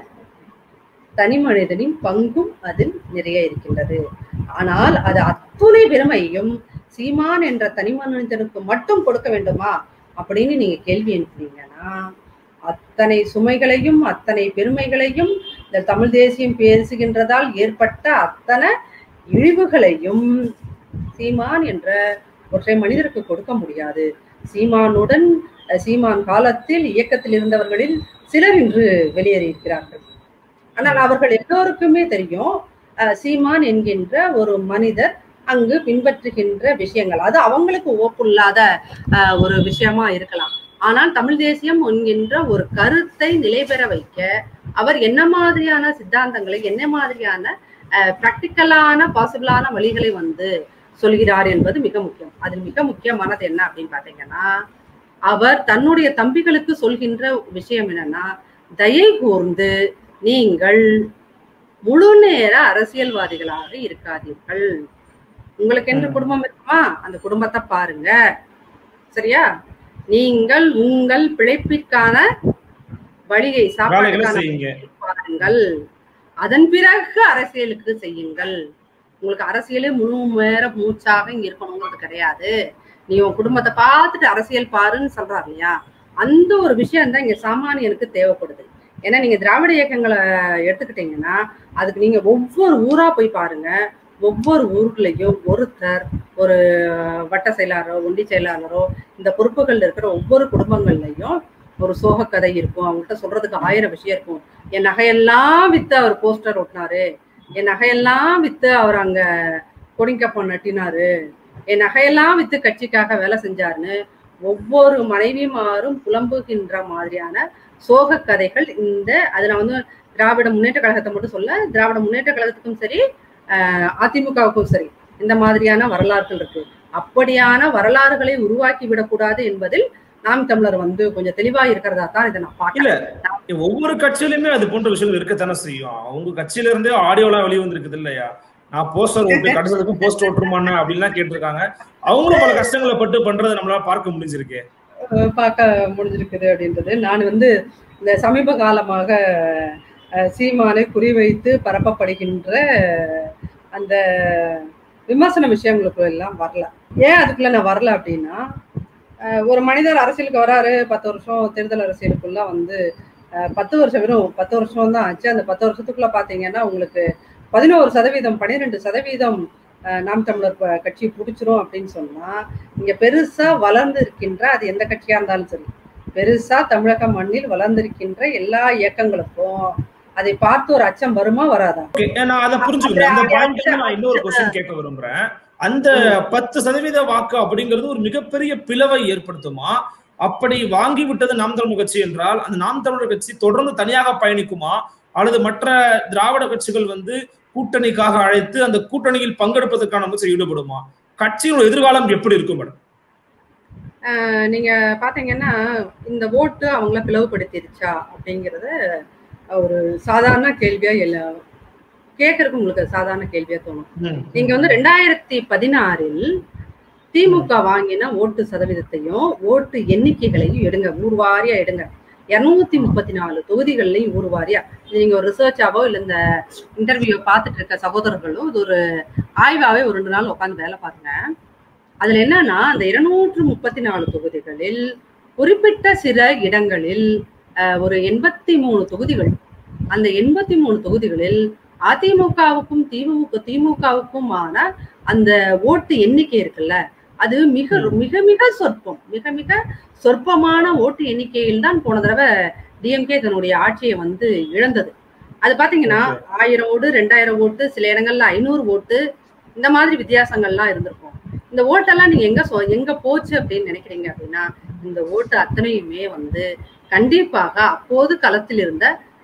தனி மனிதனின் பங்கும் அதில் நிறைய இருக்கின்றது ஆனால் அது அத்துணை பெருமையும் சீமான் என்ற தனி மனிதனுக்கு மட்டும் கொடுக்க வேண்டுமா அப்படின்னு நீங்க கேள்வி எழுப்புனீங்கன்னா அத்தனை சுமைகளையும் அத்தனை பெருமைகளையும் இந்த தமிழ் தேசியம் பேசுகின்றதால் ஏற்பட்ட அத்தனை இழிவுகளையும் சீமான் என்ற ஒற்றை மனிதருக்கு கொடுக்க முடியாது சீமானுடன் அஹ், சீமான் காலத்தில் இயக்கத்தில் இருந்தவர்களில் சிலர் இன்று வெளியேறியிருக்கிறார்கள் ஆனால் அவர்கள் எல்லோருக்குமே தெரியும் அஹ், சீமான் என்கின்ற ஒரு மனிதர் அங்கு பின்பற்றுகின்ற விஷயங்கள் அது அவங்களுக்கு ஓப்புள்ளாத அஹ், ஒரு விஷயமா இருக்கலாம் ஆனால் தமிழ் தேசியம் என்கின்ற ஒரு கருத்தை நிலைபெற வைக்க அவர் என்ன மாதிரியான சித்தாந்தங்களை என்ன மாதிரியான ப்ராக்டிக்கலான பாசிபிளான வழிகளை வந்து சொல்கிறார் என்பது மிக முக்கியம் அதில் மிக முக்கியமானது என்ன அப்படின்னு பாத்தீங்கன்னா அவர் தன்னுடைய தம்பிகளுக்கு சொல்கின்ற விஷயம் என்னன்னா தயை கூர்ந்து நீங்கள் முழு நேர அரசியல்வாதிகளாக இருக்காதீர்கள் உங்களுக்கு என்று ம். குடும்பம் இருக்குமா அந்த குடும்பத்தை பாருங்க சரியா நீங்கள் உங்கள் பிழைப்பிற்கான வழியை வேலைகளை சாப்பாட்டுக்கான செய்யுங்க பாருங்கள் அதன் பிறகு அரசியலுக்கு செய்யுங்கள் உங்களுக்கு அரசியலே முழு நேர மூச்சாக இங்க இருக்கணுங்கிறது கிடையாது நீ உன் குடும்பத்தை பார்த்துட்டு அரசியல் பாருன்னு சொல்றாரு இல்லையா அந்த ஒரு விஷயம் தான் இங்க சாமானியனுக்கு தேவைப்படுது ஏன்னா நீங்க திராவிட இயக்கங்களை எடுத்துக்கிட்டீங்கன்னா அதுக்கு நீங்க ஒவ்வொரு ஊரா போய் பாருங்க ஒவ்வொரு ஊர்லயும் ஒருத்தர் ஒரு வட்ட செயலாளரோ ஒண்டி செயலாளரோ இந்த பொறுப்புகள்ல இருக்கிற ஒவ்வொரு குடும்பங்கள்லயும் ஒரு சோகக்கதை இருக்கும் அவங்கள்ட்ட சொல்றதுக்கு ஆயிரம் விஷயம் இருக்கும் என் நகையெல்லாம் வித்து அவர் போஸ்டர் ஒட்டினாரு என் நகையெல்லாம் வித்து அவர் அங்க கொடிக்கப்பம் நட்டினாரு என் நகையெல்லாம் வித்து கட்சிக்காக வேலை செஞ்சாருன்னு ஒவ்வொரு மனைவிமாரும் புலம்புகின்ற மாதிரியான சோக கதைகள் இந்த அது நான் வந்து திராவிட முன்னேற்ற கழகத்தை மட்டும் சொல்ல திராவிட முன்னேற்ற கழகத்துக்கும் சரி அஹ் அதிமுகவுக்கும் சரி இந்த மாதிரியான வரலாறுகள் இருக்கு அப்படியான வரலாறுகளை உருவாக்கி விடக்கூடாது என்பதில் நாம் தமிழர் வந்து கொஞ்சம் தெளிவா இருக்கிறதா தான் இதை நான் பார்க்கிறேன் ஒவ்வொரு கட்சியிலுமே அது போன்ற விஷயங்கள் இருக்கத்தானே செய்யும் அவங்க கட்சியில இருந்தே ஆடியோலாம் வெளியே வந்திருக்குது இல்லையா நான் போஸ்டர் ஓட்டு கடைசிக்கும் போஸ்ட் ஓட்டுருமான்னு அப்படின்லாம் கேட்டிருக்காங்க அவங்களும் பல கஷ்டங்களை பட்டு பண்றதை நம்மளால பார்க்க முடிஞ்சிருக்கு அஹ் பார்க்க முடிஞ்சிருக்குது அப்படின்றது நான் வந்து இந்த சமீப காலமாக அஹ், சீமானை குறிவைத்து பரப்பப்படுகின்ற அந்த விமர்சன விஷயங்களுக்கு எல்லாம் வரல ஏன் அதுக்குள்ள நான் வரல அப்படின்னா அஹ், ஒரு மனிதர் அரசியலுக்கு வராரு பத்து வருஷம் தேர்தல் அரசியலுக்குள்ள வந்து அஹ், பத்து வருஷம் வெறும் பத்து வருஷம் தான் ஆச்சு அந்த பத்து வருஷத்துக்குள்ள பாத்தீங்கன்னா உங்களுக்கு பதினோரு சதவீதம் பன்னிரெண்டு சதவீதம் அஹ், நாம் தமிழர் ப- கட்சி பிடிச்சிரும் அப்படின்னு சொன்னா இங்க பெருசா வளர்ந்து இருக்கின்ற அது எந்த கட்சியா இருந்தாலும் சரி பெருசா தமிழக மண்ணில் வளர்ந்திருக்கின்ற எல்லா இயக்கங்களுக்கும் அதை பார்த்து ஒரு அச்சம் வருமா வராதா Okay, நான் அதை புரிஞ்சுக்கணும் அந்த பாயிண்ட்ல நான் இன்னொரு கொஸ்டின் கேட்க விரும்புறேன் அந்த பத்து சதவீத வாக்கு அப்படிங்கிறது ஒரு மிகப்பெரிய பிளவை ஏற்படுத்துமா அப்படி வாங்கி விட்டது நாம் தமிழர் கட்சி என்றால் அந்த நாம் தமிழர் கட்சி தொடர்ந்து தனியாக பயணிக்குமா அல்லது மற்ற திராவிட கட்சிகள் வந்து கூட்டணிக்காக அழைத்து அந்த கூட்டணியில் பங்கெடுப்பதற்கான முயற்சி ஈடுபடுமா கட்சியோட எதிர்காலம் எப்படி இருக்கும் மேடம் அஹ் நீங்க பாத்தீங்கன்னா இந்த ஓட்டு அவங்கள பிளவுபடுத்திருச்சா அப்படிங்கறத ஒரு சாதாரண கேள்வியா எல்லா கேட்கறதுக்கு உங்களுக்கு அது சாதாரண கேள்வியா தோணும் நீங்க வந்து ரெண்டாயிரத்தி பதினாறில் திமுக வாங்கின ஓட்டு சதவீதத்தையும் ஓட்டு எண்ணிக்கைகளையும் எடுங்க ஊர்வாரியா எடுங்க இருநூத்தி முப்பத்தி நாலு தொகுதிகள்லையும் ஊர்வாரியா இது நீங்க ஒரு ரிசர்ச்சாவோ இல்ல இந்த இன்டர்வியூ பார்த்துட்டு இருக்க சகோதரர்களும் இது ஒரு ஆய்வாவே ஒரு ரெண்டு நாள் உட்காந்து வேலை பாருங்க அதுல என்னன்னா அந்த இருநூற்று முப்பத்தி நாலு தொகுதிகளில் குறிப்பிட்ட சில இடங்களில் அஹ், ஒரு எண்பத்தி மூணு தொகுதிகள் அந்த எண்பத்தி மூணு தொகுதிகளில் அதிமுகவுக்கும் திமுக திமுகவுக்குமான அந்த ஓட்டு எண்ணிக்கை இருக்குல்ல அது மிக மிக மிக சொற்பம் மிக மிக சொற்பமான ஓட்டு எண்ணிக்கையில் தான் போன தடவை டிஎம்கே தன்னுடைய ஆட்சியை வந்து இழந்தது அது பாத்தீங்கன்னா ஆயிரம் ஓட்டு ரெண்டாயிரம் ஓட்டு சில இடங்கள்ல ஐநூறு ஓட்டு இந்த மாதிரி வித்தியாசங்கள்லாம் இருந்திருக்கும் இந்த ஓட்டெல்லாம் நீங்க எங்க சொ- எங்க போச்சு அப்படின்னு நினைக்கிறீங்க அப்படின்னா இந்த ஓட்டு அத்தனையுமே வந்து கண்டிப்பாக அப்போது களத்தில் இருந்த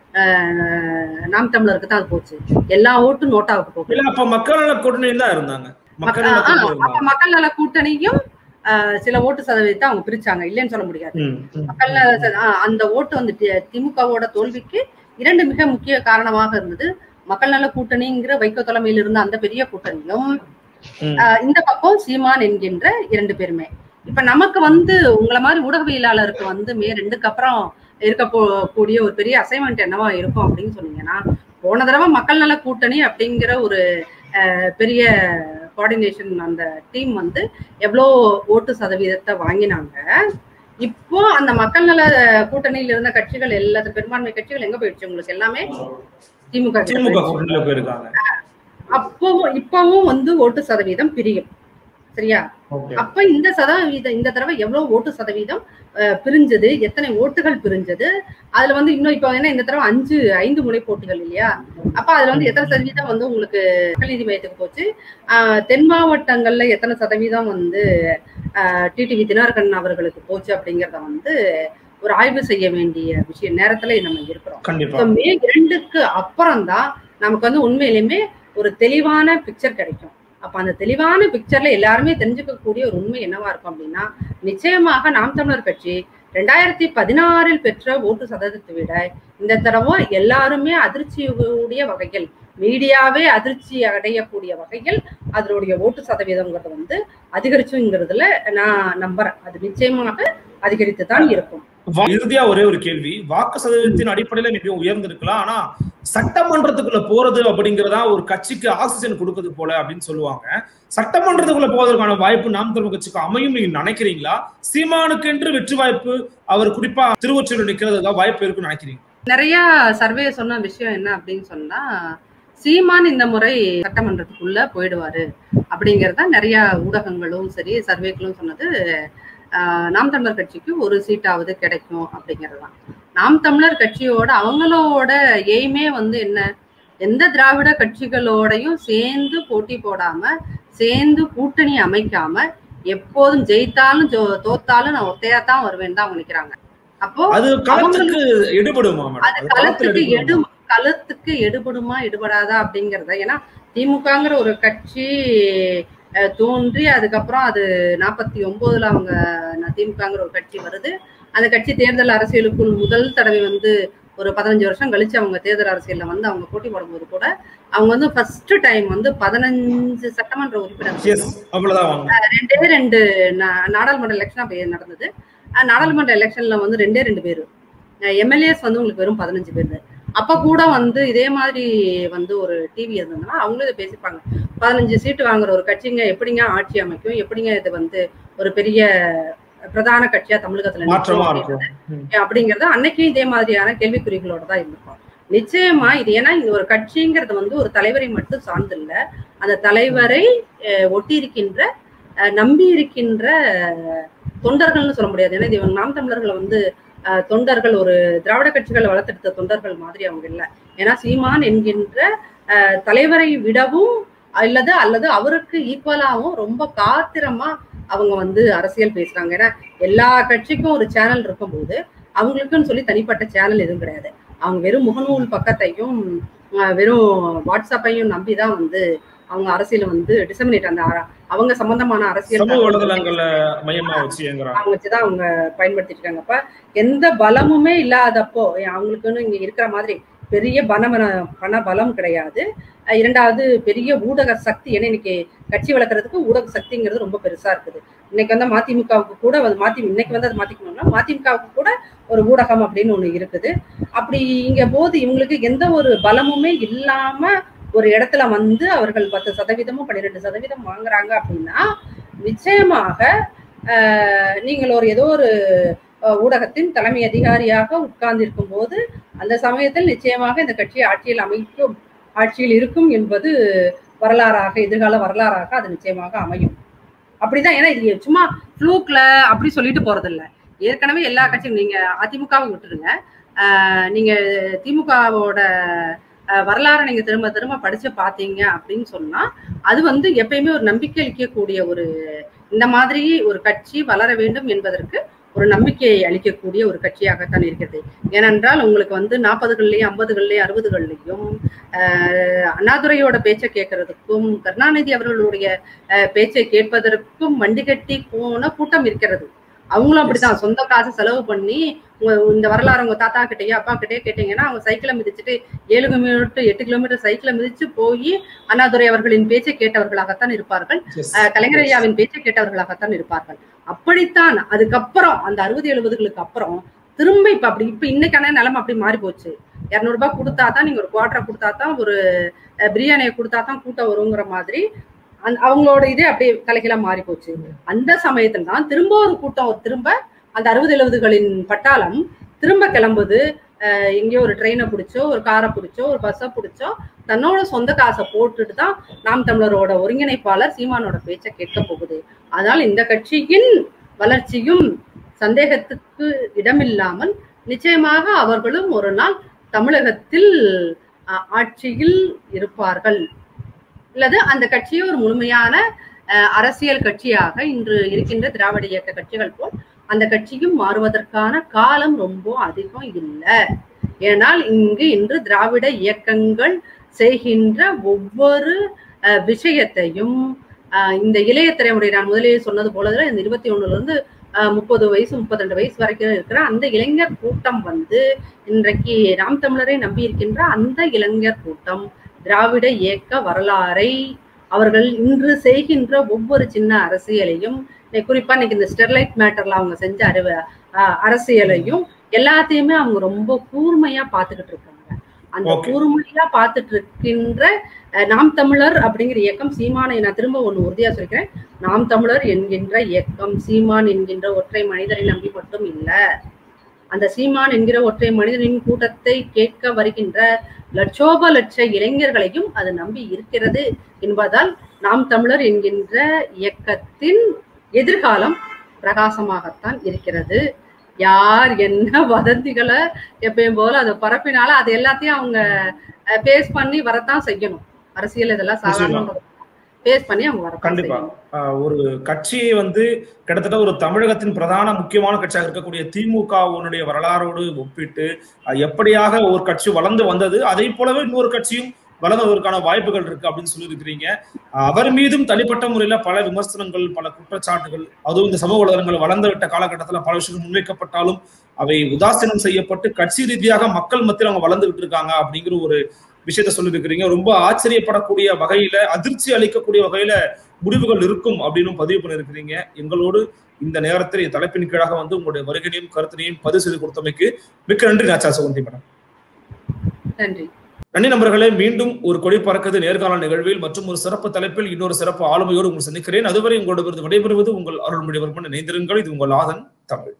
ஆஹ், நாம் தமிழருக்கு தான் அது போச்சு எல்லா ஓட்டும் நோட்டாவுக்கு போகும் இல்ல அப்ப மக்கள் நல கூட்டணியில் தான் இருந்தாங்க மக்கள் நல ஆ, கூட்டணியில் அப்ப இருந்தாங்க மக்கள் நல கூட்டணியும் ஆஹ், சில ஓட்டு சதவீதத்தை அவங்க பிரிச்சாங்க இல்லைன்னு சொல்ல முடியாது ம், ம். மக்கள் நல ச- ஆ, அந்த ஓட்டு வந்து தி- திமுகவோட தோல்விக்கு இரண்டு மிக முக்கிய காரணமாக இருந்தது மக்கள் நல கூட்டணிங்கிற வைகோ தலைமையில் இருந்த அந்த பெரிய கூட்டணியும் ம். ஆஹ், இந்த பக்கம் சீமான் என்கின்ற இரண்டு பேருமே இப்ப நமக்கு வந்து உங்களை மாதிரி ஊடகவியலாளருக்கு வந்து மே ரெண்டுக்கு அப்புறம் இருக்க போ- கூடிய ஒரு பெரிய அசைன்மெண்ட் என்னவா இருக்கும் அப்படின்னு சொன்னீங்கன்னா போன தடவை மக்கள் நல கூட்டணி அப்படிங்கிற ஒரு ஆஹ், பெரிய கோஆர்டினேஷன் அந்த டீம் வந்து எவ்வளோ ஓட்டு சதவீதத்தை வாங்கினாங்க இப்போ அந்த மக்கள் நல கூட்டணியில் இருந்த கட்சிகள் எல்லாத்து பெரும்பான்மை கட்சிகள் எங்க போயிடுச்சு உங்களுக்கு எல்லாமே திமுக கிட்ட திமுக போயிடுச்சு. கூட்டணியில போயிருக்காங்க அப்பவும் இப்பவும் வந்து ஓட்டு சதவீதம் பிரியும் சரியா ஓகே அப்ப இந்த சதவீதம் இந்த தடவை எவ்வளவு ஓட்டு சதவீதம் அஹ், பிரிஞ்சது எத்தனை ஓட்டுகள் பிரிஞ்சது அதுல வந்து இன்னும் இப்ப என்ன இந்த தடவை அஞ்சு ஐந்து முனை போட்டிகள் இல்லையா அப்ப அதுல வந்து எத்தனை சதவீதம் வந்து உங்களுக்கு மக்கள் நீதி மையத்துக்கு போச்சு ஆஹ், தென் மாவட்டங்கள்ல எத்தனை சதவீதம் வந்து டிடிவி தினகரன் அவர்களுக்கு போச்சு அப்படிங்கறத வந்து ஒரு ஆய்வு செய்ய வேண்டிய விஷய நேரத்துல நம்ம இருக்கிறோம் கண்டிப்பா இப்ப மே இரண்டுக்கு அப்புறம் தான் நமக்கு வந்து உண்மையிலுமே ஒரு தெளிவான பிக்சர் கிடைக்கும் அப்ப அந்த தெளிவான பிக்சர்ல எல்லாருமே தெரிஞ்சுக்கக்கூடிய ஒரு உண்மை என்னவா இருக்கும் அப்படின்னா நிச்சயமாக நாம் தமிழர் கட்சி ரெண்டாயிரத்தி பதினாறில் பெற்ற ஓட்டு சதவீதத்தை விட இந்த தடவை எல்லாருமே அதிர்ச்சியுடைய வகையில் மீடியாவே அதிர்ச்சி அடையக்கூடிய வகையில் அதனுடைய ஓட்டு சதவீதம்ங்கிறது வந்து அதிகரிச்சுங்கிறதுல நான் நம்புறேன் அது நிச்சயமாக அதிகரித்து தான் இருக்கும் வா- இறுதியா ஒரே ஒரு கேள்வி வாக்கு சதவீதத்தின் அடிப்படையில மிகவும் உயர்ந்திருக்கலாம் ஆனா சட்டமன்றத்துக்குள்ள போறது அப்படிங்கறதா ஒரு கட்சிக்கு ஆக்சிஜன் கொடுக்கறது போல அப்படின்னு சொல்லுவாங்க சட்டமன்றத்துக்குள்ள போவதற்கான வாய்ப்பு நாம் தமிழ் கட்சிக்கு அமையும் நீங்க நினைக்கிறீங்களா சீமானுக்கென்று வெற்றி வாய்ப்பு அவர் குறிப்பா திருவொற்றியூர் நிக்கிறதுக்காக வாய்ப்பு இருக்குன்னு நினைக்கிறீங்க நிறைய சர்வே சொன்ன விஷயம் என்ன அப்படின்னு சொன்னா சீமான் இந்த முறை சட்டமன்றத்துக்குள்ள போயிடுவாரு அப்படிங்கறத நிறைய ஊடகங்களும் சரி சர்வேக்களும் சொன்னது ஆஹ், நாம் தமிழர் கட்சிக்கு ஒரு சீட்டாவது கிடைக்கும் அப்படிங்கிறது தான் நாம் தமிழர் கட்சியோட அவங்களோட எய்மே வந்து என்ன எந்த திராவிட கட்சிகளோடையும் சேர்ந்து போட்டி போடாம சேர்ந்து கூட்டணி அமைக்காம எப்போதும் ஜெயித்தாலும் ஜோ- தோத்தாலும் நான் ஒத்தையா தான் வருவேன் தான் அவங்க நினைக்கிறாங்க அப்போ அது களத்துக்கு எடுபடுமா மேடம் அது அது களத்துல களத்துக்கு எடு எடுபடுமா? களத்துக்கு எடுபடுமா எடுபடாதா அப்படிங்கறத ஏன்னா திமுகங்கிற ஒரு கட்சி அஹ், தோன்றி அதுக்கப்புறம் அது நாற்பத்தி ஒன்பதுல அவங்க ந- திமுகங்கிற ஒரு கட்சி வருது அந்த கட்சி தேர்தல் அரசியலுக்குள் முதல் தடவை வந்து ஒரு பதினஞ்சு வருஷம் கழிச்சு அவங்க தேர்தல் அரசியல்ல வந்து அவங்க போட்டி போடும்போது கூட அவங்க வந்து ஃபர்ஸ்ட் டைம் வந்து பதினஞ்சு சட்டமன்ற Yes, உறுப்பினர்கள் அவ்வளவுதான் வாங்க ரெண்டே ரெண்டு நா- நாடாளுமன்ற எலெக்ஷன் அப்ப நடந்தது அஹ் நாடாளுமன்ற எலெக்ஷன்ல வந்து ரெண்டே ரெண்டு பேர் எம்எல்ஏஸ் வந்து உங்களுக்கு வெறும் பதினஞ்சு பேர் அப்ப கூட வந்து இதே மாதிரி வந்து ஒரு டிவி இருந்ததுன்னா அவங்களும் இதை பேசிப்பாங்க பதினஞ்சு சீட்டு வாங்குற ஒரு கட்சிங்க எப்படிங்க ஆட்சி அமைக்கும் எப்படிங்க இது வந்து ஒரு பெரிய பிரதான கட்சியா தமிழகத்துல மாற்றமா நிற்கும் இருக்கும் ம். அப்படிங்கறது அன்னைக்கும் இதே மாதிரியான கேள்விக்குறிகளோட தான் இருக்கும் நிச்சயமா இது ஏன்னா இந்த ஒரு கட்சிங்கிறது வந்து ஒரு தலைவரை மட்டும் சார்ந்தில்ல அந்த தலைவரை அஹ், ஒட்டி இருக்கின்ற அஹ், நம்பி இருக்கின்ற அஹ், தொண்டர்கள்னு சொல்ல முடியாது ஏன்னா இது இவங்க நாம் தமிழர்களை வந்து அஹ், தொண்டர்கள் ஒரு திராவிட கட்சிகளை வளர்த்தெடுத்த தொண்டர்கள் மாதிரி அவங்க இல்லை ஏன்னா சீமான் என்கின்ற அஹ், தலைவரை விடவும் அல்லது அல்லது அவருக்கு ஈக்குவலாகவும் ரொம்ப காத்திரமா அவங்க வந்து அரசியல் பேசுறாங்க ஏன்னா எல்லா கட்சிக்கும் ஒரு சேனல் இருக்கும்போது அவங்களுக்குன்னு சொல்லி தனிப்பட்ட சேனல் எதுவும் கிடையாது அவங்க வெறும் முகநூல் பக்கத்தையும் அஹ், வெறும் வாட்ஸ்அப்பையும் நம்பி தான் வந்து அவங்க அரசியல் வந்து டிசமினேட் அந்த அ- அவங்க சம்பந்தமான அரசியல் சமூக தகவல்களை வலைதளங்கள்ல மையமா வச்சு இயங்குறாங்க அவங்க வச்சுதான் அவங்க பயன்படுத்திட்டு இருக்காங்க அப்ப எந்த பலமுமே இல்லாதப்போ அவங்களுக்குன்னு இங்க இருக்கிற மாதிரி பெரிய பண பண பலம் கிடையாது அஹ் இரண்டாவது பெரிய ஊடக சக்தி ஏன்னா இன்னைக்கு கட்சி வளர்க்கறதுக்கு ஊடக சக்திங்கிறது ரொம்ப பெருசா இருக்குது இன்னைக்கு வந்து மதிமுகவுக்கு கூட வந்து மாத்தி இன்னைக்கு வந்து அது மாத்திக்கணும்னா மதிமுகவுக்கு கூட ஒரு ஊடகம் அப்படின்னு ஒண்ணு இருக்குது அப்படி இங்க போது இவங்களுக்கு எந்த ஒரு பலமுமே இல்லாம ஒரு இடத்துல வந்து அவர்கள் பத்து சதவீதமும் பன்னிரெண்டு சதவீதம் வாங்குறாங்க அப்படின்னா நிச்சயமாக ஆஹ், நீங்கள் ஒரு ஏதோ ஒரு அஹ், ஊடகத்தின் தலைமை அதிகாரியாக உட்கார்ந்திருக்கும் போது அந்த சமயத்தில் நிச்சயமாக இந்த கட்சி ஆட்சியில் அமைக்கும் ஆட்சியில் இருக்கும் என்பது வரலாறாக எதிர்கால வரலாறாக அது நிச்சயமாக அமையும் அப்படிதான் ஏன்னா இது சும்மா ஃப்ளூக்ல அப்படி சொல்லிட்டு போறதில்ல ஏற்கனவே எல்லா கட்சியும் நீங்க அதிமுகவை விட்டுருங்க ஆஹ் நீங்க திமுகவோட அஹ், வரலாறை நீங்க திரும்ப திரும்ப படிச்சு பாத்தீங்க அப்படின்னு சொன்னா அது வந்து எப்பயுமே ஒரு நம்பிக்கை அளிக்கக்கூடிய ஒரு இந்த மாதிரி ஒரு கட்சி வளர வேண்டும் என்பதற்கு ஒரு நம்பிக்கையை அளிக்கக்கூடிய ஒரு கட்சியாகத்தான் இருக்கிறது ஏனென்றால் உங்களுக்கு வந்து நாற்பதுகள்லயும் ஐம்பதுகள்லயும் அறுபதுகள்லயும் ஆஹ் அண்ணாதுரையோட பேச்சை கேட்கறதுக்கும் கருணாநிதி அவர்களுடைய ஆஹ் பேச்சை கேட்பதற்கும் வண்டி கட்டி போன கூட்டம் இருக்கிறது அவங்களும் அப்படிதான் சொந்த காசு செலவு பண்ணி உங்க இந்த வரலாறு உங்க தாத்தா கிட்டயோ அப்பா கிட்டயோ கேட்டீங்கன்னா அவங்க சைக்கிளை மிதிச்சுட்டு ஏழு கிலோமீட்டர் எட்டு கிலோமீட்டர் சைக்கிளை மிதிச்சு போய் அண்ணாதுரை அவர்களின் பேச்சை கேட்டவர்களாகத்தான் இருப்பார்கள் Yes. அஹ் கலைஞர் ஐயாவின் பேச்சை கேட்டவர்களாகத்தான் இருப்பார்கள் அப்படித்தான் அதுக்கப்புறம் அந்த அறுபது எழுபதுகளுக்கு அப்புறம் திரும்ப இப்ப அப்படி இப்ப இன்னைக்கான நிலைமை அப்படி மாறி போச்சு இருநூறு ரூபாய் கொடுத்தா தான் நீங்க ஒரு குவார்டரை கொடுத்தா தான் ஒரு அஹ், பிரியாணியை கொடுத்தா தான் கூட்டம் வருங்கிற மாதிரி அந்த- அவங்களோட இதே அப்படியே தலைகீழா மாறி போச்சு அந்த சமயத்துல தான் திரும்ப ஒரு கூட்டம் ஒரு திரும்ப அந்த அறுபது எழுபதுகளின் பட்டாளம் திரும்ப கிளம்புது அஹ், எங்கேயோ ஒரு ட்ரெயினை பிடிச்சோ ஒரு காரை பிடிச்சோ ஒரு பஸ்ஸை பிடிச்சோ தன்னோட சொந்த காசை போட்டுட்டு தான் நாம் தமிழரோட ஒருங்கிணைப்பாளர் சீமானோட பேச்சை கேட்க போகுது அதனால் இந்த கட்சியின் வளர்ச்சியும் சந்தேகத்துக்கு இடமில்லாமல் நிச்சயமாக அவர்களும் ஒரு நாள் தமிழகத்தில் அஹ், ஆட்சியில் இருப்பார்கள் அல்லது அந்த கட்சியை ஒரு முழுமையான அஹ், அரசியல் கட்சியாக இன்று இருக்கின்ற திராவிட இயக்க கட்சிகள் போல் அந்த கட்சியும் மாறுவதற்கான காலம் ரொம்ப அதிகம் இல்லை ஏனால் இங்கு இன்று திராவிட இயக்கங்கள் செய்கின்ற ஒவ்வொரு அஹ், விஷயத்தையும் அஹ், இந்த இளைய தலைமுறை நான் முதலே சொன்னது போலதான் இந்த இருபத்தி ஒண்ணுல இருந்து அஹ், முப்பது வயசு முப்பத்தி ரெண்டு வயசு வரைக்கும் இருக்கிற அந்த இளைஞர் கூட்டம் வந்து இன்றைக்கு நாம் தமிழரை நம்பி இருக்கின்ற அந்த இளைஞர் கூட்டம் திராவிட இயக்க வரலாறை அவர்கள் இன்று செய்கின்ற ஒவ்வொரு சின்ன அரசியலையும் இன்னைக்கு குறிப்பா இன்னைக்கு இந்த ஸ்டெர்லைட் மேட்டர்ல அவங்க செஞ்ச அறிவ அஹ், அரசியலையும் எல்லாத்தையுமே அவங்க ரொம்ப கூர்மையா பார்த்துக்கிட்டு இருக்காங்க அந்த Okay. கூர்மையா பார்த்துட்டு இருக்கின்ற அஹ், நாம் தமிழர் அப்படிங்கிற இயக்கம் சீமானை நான் திரும்ப ஒண்ணு உறுதியா சொல்லிக்கிறேன் நாம் தமிழர் என்கின்ற இயக்கம் சீமான் என்கின்ற ஒற்றை மனிதரை நம்பி மட்டும் இல்ல அந்த சீமான் என்கிற ஒற்றை மனிதனின் கூட்டத்தை கேட்க வருகின்ற லட்சோப லட்ச இளைஞர்களையும் அது நம்பி இருக்கிறது என்பதால் நாம் தமிழர் என்கின்ற இயக்கத்தின் எதிர்காலம் பிரகாசமாகத்தான் இருக்கிறது யார் என்ன வதந்திகளை எப்பயும் போல அதை பரப்பினால அது எல்லாத்தையும் அவங்க பேஸ் பண்ணி வரத்தான் செய்யணும் அரசியல் இதெல்லாம் சாதாரண பேஸ் பண்ணி அவங்க வரத்தான் கண்டிப்பா. செய்யணும் ஆஹ் ஒரு கட்சியை வந்து கிட்டத்தட்ட ஒரு தமிழகத்தின் பிரதான முக்கியமான கட்சியாக இருக்கக்கூடிய திமுகவுடைய வரலாறோடு ஒப்பிட்டு அஹ் எப்படியாக ஒரு கட்சி வளர்ந்து வந்தது அதை போலவே இன்னொரு கட்சியும் வளர்ந்ததற்கான வாய்ப்புகள் இருக்கு அப்படின்னு சொல்லியிருக்கிறீங்க அவர் மீதும் தனிப்பட்ட முறையில பல விமர்சனங்கள் பல குற்றச்சாட்டுகள் அதுவும் இந்த சமூக வலைதளங்கள் வளர்ந்து விட்ட காலகட்டத்துல பல விஷயங்கள் முன்வைக்கப்பட்டாலும் அவை உதாசீனம் செய்யப்பட்டு கட்சி ரீதியாக மக்கள் மத்தியில் அவங்க வளர்ந்துகிட்டு இருக்காங்க அப்படிங்கிற ஒரு விஷயத்த சொல்லியிருக்கிறீங்க ரொம்ப ஆச்சரியப்படக்கூடிய வகையில அதிர்ச்சி அளிக்கக்கூடிய வகையில முடிவுகள் இருக்கும் அப்படின்னு பதிவு பண்ணியிருக்கிறீங்க எங்களோடு இந்த நேரத்தில் தலைப்பின் கீழாக வந்து உங்களுடைய வருகையையும் கருத்தினையும் பதிவு செய்து கொடுத்தமைக்கு மிக்க நன்றி நாச்சா சுகந்தி மேடம் நன்றி நன்றி நண்பர்களே மீண்டும் ஒரு கொடி பறக்குது நேர்காணல் நிகழ்வில் மற்றும் ஒரு சிறப்பு தலைப்பில் இன்னொரு சிறப்பு ஆளுமையோடு உங்களை சந்திக்கிறேன் அதுவரை உங்களோட விடைபெறுவது உங்கள் அருள்மொழிவர்மன் இணைந்திருங்கள் இது உங்கள் ஆதன் தமிழ்